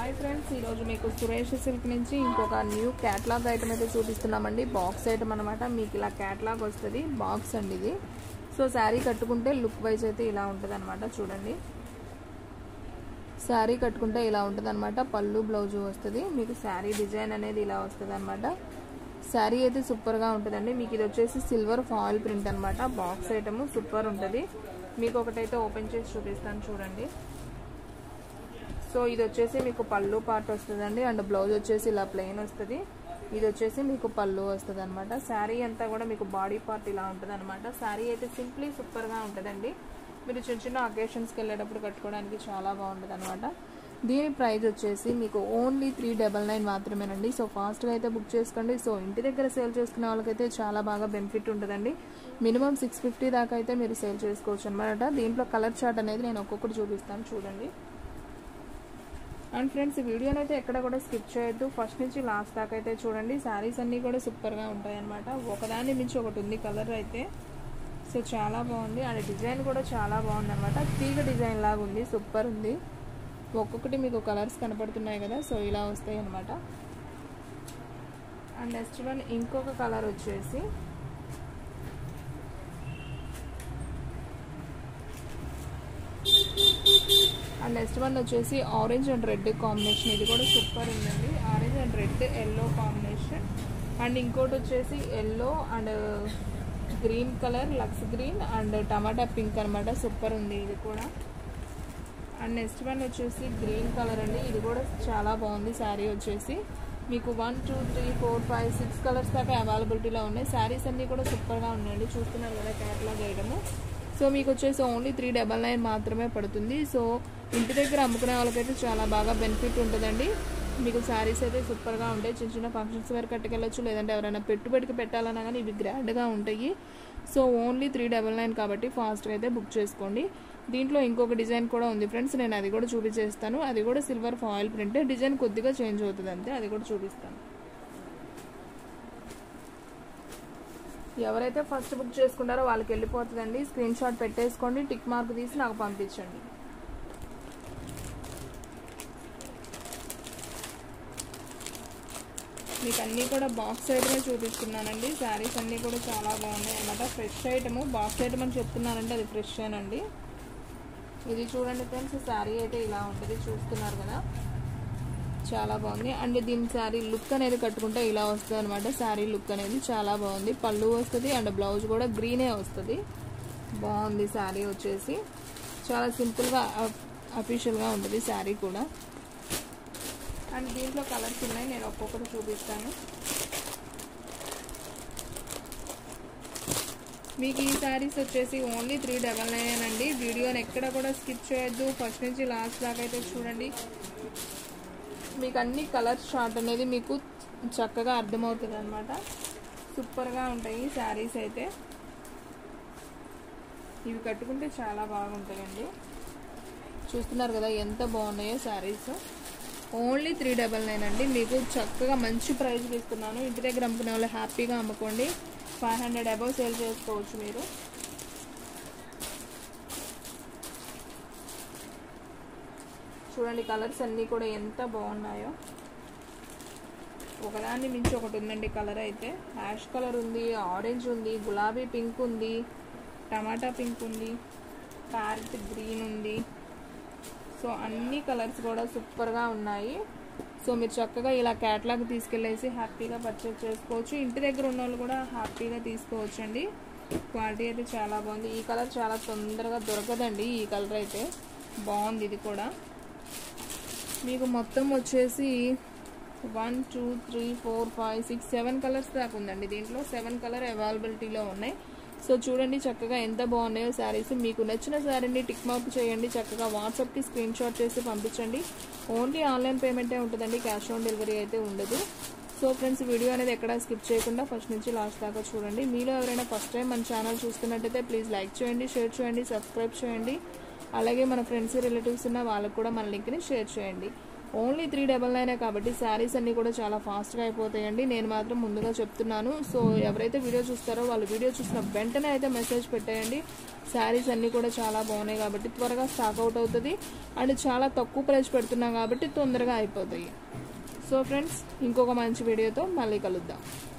hi friends ఈరోజు మీకు Suresh silk నుంచి ఇంకొక న్యూ క్యాట్లాగ్ ఐటమ్ అయితే చూపిస్తున్నామండి బాక్స్ ఐటమ్ అనమాట మీకు ఇలా క్యాట్లాగ్ వస్తుంది బాక్స్ అండి ఇది సో శారీ కట్టుకుంటే లుక్ వైజ్ అయితే ఇలా ఉంటుంది అనమాట చూడండి శారీ కట్టుకుంటే ఇలా ఉంటుంది అనమాట పళ్ళు బ్లౌజ్ వస్తుంది మీకు శారీ డిజైన్ అనేది ఇలా వస్తుంది అనమాట శారీ అయితే సూపర్గా ఉంటుందండి మీకు ఇది వచ్చేసి సిల్వర్ ఫాయిల్ ప్రింట్ అనమాట బాక్స్ ఐటమ్ సూపర్ ఉంటుంది మీకు ఒకటైతే ఓపెన్ చేసి చూపిస్తాను చూడండి సో ఇది వచ్చేసి మీకు పళ్ళు పార్ట్ వస్తుందండి అండ్ బ్లౌజ్ వచ్చేసి ఇలా ప్లెయిన్ వస్తుంది ఇది వచ్చేసి మీకు పళ్ళు వస్తుంది అనమాట శారీ అంతా కూడా మీకు బాడీ పార్ట్ ఇలా ఉంటుంది అనమాట శారీ అయితే సింప్లీ సూపర్గా ఉంటుందండి మీరు చిన్న చిన్న అకేషన్స్కి వెళ్ళేటప్పుడు కట్టుకోవడానికి చాలా బాగుంటుంది అనమాట దీని ప్రైస్ వచ్చేసి మీకు ఓన్లీ త్రీ డబల్ నైన్ మాత్రమేనండి సో ఫాస్ట్గా అయితే బుక్ చేసుకోండి సో ఇంటి దగ్గర సేల్ చేసుకునే వాళ్ళకైతే చాలా బాగా బెనిఫిట్ ఉంటుందండి మినిమం సిక్స్ ఫిఫ్టీ దాకా అయితే మీరు సేల్ చేసుకోవచ్చు అనమాట దీంట్లో కలర్ చార్ట్ అనేది నేను ఒక్కొక్కటి చూపిస్తాను చూడండి అండ్ ఫ్రెండ్స్ ఈ వీడియోని అయితే ఎక్కడ కూడా స్కిప్ చేయొద్దు ఫస్ట్ నుంచి లాస్ట్ దాకా అయితే చూడండి శారీస్ అన్నీ కూడా సూపర్గా ఉంటాయి అనమాట ఒకదాని మించి ఒకటి ఉంది కలర్ అయితే సో చాలా బాగుంది అండ్ డిజైన్ కూడా చాలా బాగుంది అనమాట తీగ డిజైన్ లాగా ఉంది సూపర్ ఉంది ఒక్కొక్కటి మీకు కలర్స్ కనపడుతున్నాయి కదా సో ఇలా వస్తాయి అనమాట అండ్ నెక్స్ట్ వన్ ఇంకొక కలర్ వచ్చేసి అండ్ నెక్స్ట్ వన్ వచ్చేసి ఆరెంజ్ అండ్ రెడ్ కాంబినేషన్ ఇది కూడా సూపర్ ఉందండి orange and red yellow combination and ఇంకోటి వచ్చేసి yellow and green colour looks green and టమాటా పింక్ అనమాట సూపర్ ఉంది ఇది కూడా అండ్ నెక్స్ట్ వన్ వచ్చేసి గ్రీన్ కలర్ అండి ఇది కూడా చాలా బాగుంది శారీ వచ్చేసి మీకు one two three four five six colours దాకా అవైలబిలిటీలో ఉన్నాయి శారీస్ అన్నీ కూడా సూపర్గా ఉన్నాయండి చూస్తున్నారు కదా క్యాటలాగ్ ఐటమ్ సో మీకు వచ్చేసి ఓన్లీ త్రీ డబల్ నైన్ మాత్రమే పడుతుంది సో ఇంటి దగ్గర అమ్ముకునే వాళ్ళకైతే చాలా బాగా బెనిఫిట్ ఉంటుందండి మీకు శారీస్ అయితే సూపర్గా ఉంటాయి చిన్న చిన్న ఫంక్షన్స్ వరకు కట్టుకెళ్ళచ్చు లేదంటే ఎవరైనా పెట్టుబడికి పెట్టాలన్నా కానీ ఇవి గ్రాండ్గా ఉంటాయి so only three double nine కాబట్టి ఫాస్ట్గా అయితే బుక్ చేసుకోండి దీంట్లో ఇంకొక డిజైన్ కూడా ఉంది ఫ్రెండ్స్ నేను అది కూడా చూపించేస్తాను అది కూడా సిల్వర్ ఫాయిల్ ప్రింట్ డిజైన్ కొద్దిగా చేంజ్ అవుతుంది అంతే అది కూడా చూపిస్తాను ఎవరైతే ఫస్ట్ బుక్ చేసుకుంటారో వాళ్ళకి వెళ్ళిపోతుందండి స్క్రీన్ షాట్ పెట్టేసుకోండి టిక్ మార్క్ తీసి నాకు పంపించండి మీకు అన్నీ కూడా బాక్స్ ఐటమే చూపిస్తున్నానండి శారీస్ అన్నీ కూడా చాలా బాగున్నాయి అనమాట ఫ్రెష్ ఐటమ్ బాక్స్ ఐటమ్ అని చెప్తున్నానంటే అది ఫ్రెష్ అండి ఇది చూడండి ఫ్రెండ్స్ శారీ అయితే ఇలా ఉంటుంది చూస్తున్నారు కదా చాలా బాగుంది అండ్ దీని శారీ లుక్ అనేది కట్టుకుంటే ఇలా వస్తుంది అనమాట శారీ లుక్ అనేది చాలా బాగుంది పళ్ళు వస్తుంది అండ్ బ్లౌజ్ కూడా గ్రీనే వస్తుంది బాగుంది శారీ వచ్చేసి చాలా సింపుల్గా అఫీషియల్గా ఉంటుంది శారీ కూడా అండ్ దీంట్లో కలర్స్ ఉన్నాయి నేను ఒక్కొక్కటి చూపిస్తాను మీకు ఈ శారీస్ వచ్చేసి ఓన్లీ త్రీ డబల్ నైన్ అండి వీడియోని ఎక్కడ కూడా స్కిప్ చేయొద్దు ఫస్ట్ నుంచి లాస్ట్ దాకా అయితే చూడండి మీకు అన్ని కలర్స్ షార్ట్ అనేది మీకు చక్కగా అర్థమవుతుంది అనమాట సూపర్గా ఉంటాయి శారీస్ అయితే ఇవి కట్టుకుంటే చాలా బాగుంటాయండి చూస్తున్నారు కదా ఎంత బాగున్నాయో saris only three double nine అండి మీకు చక్కగా మంచి ప్రైస్కి ఇస్తున్నాను ఇంటి దగ్గర అమ్ముకునే వాళ్ళు హ్యాపీగా అమ్ముకోండి ఫైవ్ హండ్రెడ్ అబౌవ్ సేల్ చేసుకోవచ్చు మీరు చూడండి కలర్స్ అన్నీ కూడా ఎంత బాగున్నాయో ఒకదాన్ని మించి ఒకటి ఉందండి కలర్ అయితే యాష్ కలర్ ఉంది ఆరెంజ్ ఉంది గులాబీ పింక్ ఉంది టమాటా పింక్ ఉంది ప్యారెట్ గ్రీన్ ఉంది సో అన్ని కలర్స్ కూడా సూపర్గా ఉన్నాయి సో మీరు చక్కగా ఇలా క్యాట్లాగ్ తీసుకెళ్ళేసి హ్యాపీగా పర్చేస్ చేసుకోవచ్చు ఇంటి దగ్గర ఉన్న వాళ్ళు కూడా హ్యాపీగా తీసుకోవచ్చు అండి క్వాలిటీ అయితే చాలా బాగుంది ఈ కలర్ చాలా తొందరగా దొరకదండి ఈ కలర్ అయితే బాగుంది ఇది కూడా మీకు మొత్తం వచ్చేసి one two three four five six seven colours దాకా ఉందండి దీంట్లో సెవెన్ కలర్ అవైలబిలిటీలో ఉన్నాయి సో చూడండి చక్కగా ఎంత బాగున్నాయో శారీస్ మీకు నచ్చిన శారీని టిక్ మార్క్ చేయండి చక్కగా వాట్సాప్కి స్క్రీన్ షాట్ చేసి పంపించండి ఓన్లీ ఆన్లైన్ పేమెంటే ఉంటుందండి క్యాష్ ఆన్ డెలివరీ అయితే ఉండదు సో ఫ్రెండ్స్ వీడియో అనేది ఎక్కడ స్కిప్ చేయకుండా ఫస్ట్ నుంచి లాస్ట్ దాకా చూడండి మీలో ఎవరైనా ఫస్ట్ టైం మన ఛానల్ చూస్తున్నట్టయితే ప్లీజ్ లైక్ చేయండి షేర్ చేయండి సబ్స్క్రైబ్ చేయండి అలాగే మన ఫ్రెండ్స్ రిలేటివ్స్ ఉన్న వాళ్ళకు కూడా మన లింక్ని షేర్ చేయండి ఓన్లీ త్రీ డబల్ నైనే కాబట్టి శారీస్ అన్నీ కూడా చాలా ఫాస్ట్గా అయిపోతాయండి నేను మాత్రం ముందుగా చెప్తున్నాను సో ఎవరైతే వీడియో చూస్తారో వాళ్ళు వీడియో చూసిన వెంటనే అయితే మెసేజ్ పెట్టేయండి శారీస్ అన్నీ కూడా చాలా బాగున్నాయి కాబట్టి త్వరగా స్టాక్ అవుట్ అవుతుంది అండ్ చాలా తక్కువ ప్రైస్ పెడుతున్నాం కాబట్టి తొందరగా అయిపోతాయి సో ఫ్రెండ్స్ ఇంకొక మంచి వీడియోతో మళ్ళీ కలుద్దాం